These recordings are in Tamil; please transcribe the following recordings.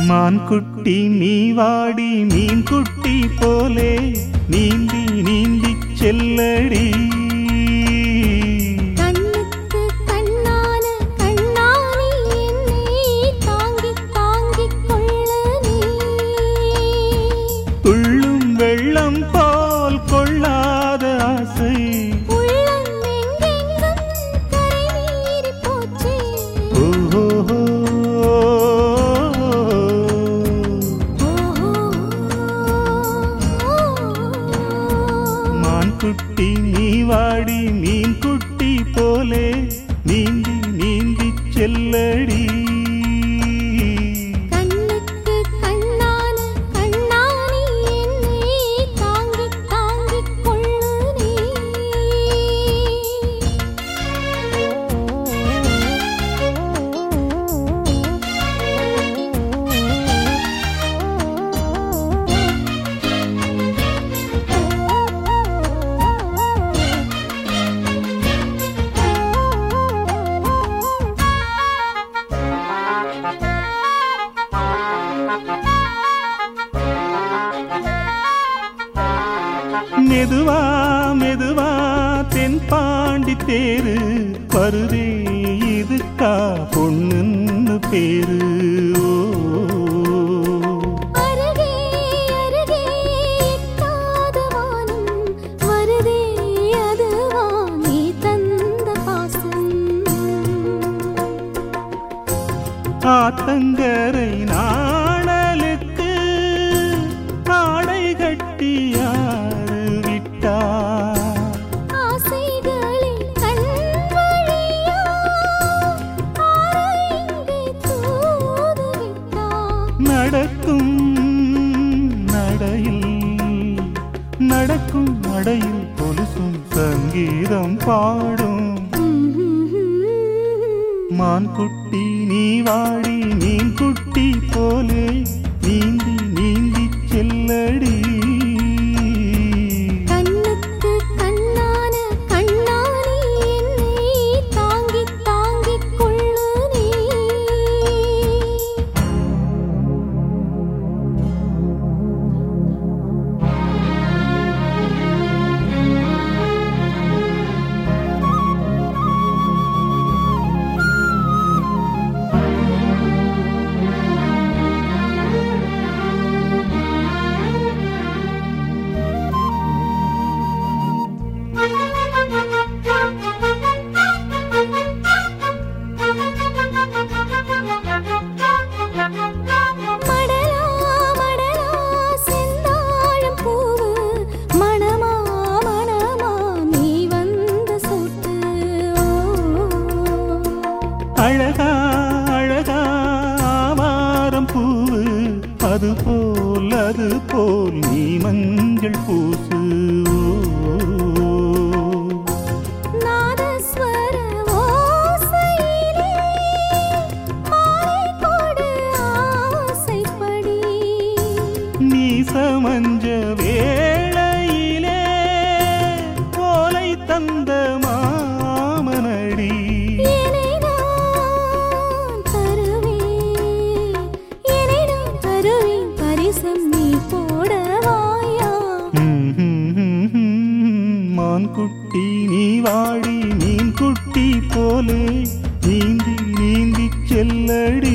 மான் குட்டி நீ வாடி மீன் குட்டி போலே நீந்தி நீந்தி செல்லடி கண்ணுக்கு கண்ணான கண்ணானி என்னை தாங்கி தாங்கிக் கொள்ள நீ துள்ளும் வெள்ளம் போல் கொள்ளாத ஆசை உள்ளம் எங்கெங்கும் கரை மீறி போச்சே ஓஹோ மான் குட்டி நீ வாடி மீன் குட்டி போலே நீந்தி நீந்தி செல்லடி கண்ணுக்கு கண்ணான கண்ணானி என்னை தாங்கி தாங்கிக் கொள்ளு நீ மெதுவா மெதுவா தென்பாண்டி தேரு வருதே இதுக்கா பொண்ணுன்னு பேரு ஓ. அருகே அருகே எட்டாத வானம் வருதே அதுவா நீ தந்த பாசம் ஆத்தங்கரை நாணலுக்கு ஆடை கட்டி யாரு விட்டா ஆசைகளில் கண் வழியா ஆறு இங்கே தூது விட்டான் நடக்கும் நடையில் நடக்கும் நடையில் கொலுசும் சங்கீதம் பாடும் மான் குட்டி நீ வாடி மீன் குட்டி போலே நீந்தி நீந்தி செல்லடி கண்ணுக்கு கண்ணான கண்ணானி என்னை தாங்கி தாங்கிக் கொள்ளு நீ மடலா மடலா செந்தாழம் பூவு மணமா மணமா நீ வந்த சூட்டு அழகா அழகா ஆவாரம் பூவு அது போல் அது போல் நீ மஞ்சள் பூசு நாதஸ்வர ஓசையிலே மாலை கொடு ஆசைப்படி நீ சமஞ்ச வேளையிலே போலை தந்த மாமனடி என்னை நான் தருவேன் என்னை நான் தருவேன் பரிசம் நீ போடவாயா மான் குட்டி நீ வாடி மீன் குட்டி போலே நீந்தி நீந்தி செல்லடி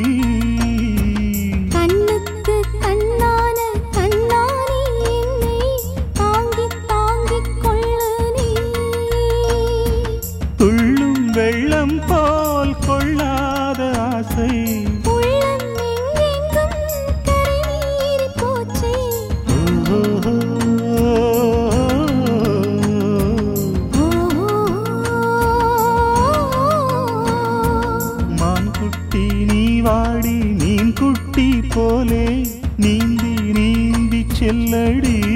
கண்ணுக்கு கண்ணான கண்ணானி என்னை தாங்கி தாங்கிக் கொள்ளு நீ துள்ளும் வெள்ளம் போல் கொள்ளாத ஆசை உள்ளம் எங்கெங்கும் கரை மீறி போச்சே ஓஹோ. மான் குட்டி நீ வாடி மீன் குட்டி போலே நீந்தி நீந்தி செல்லடி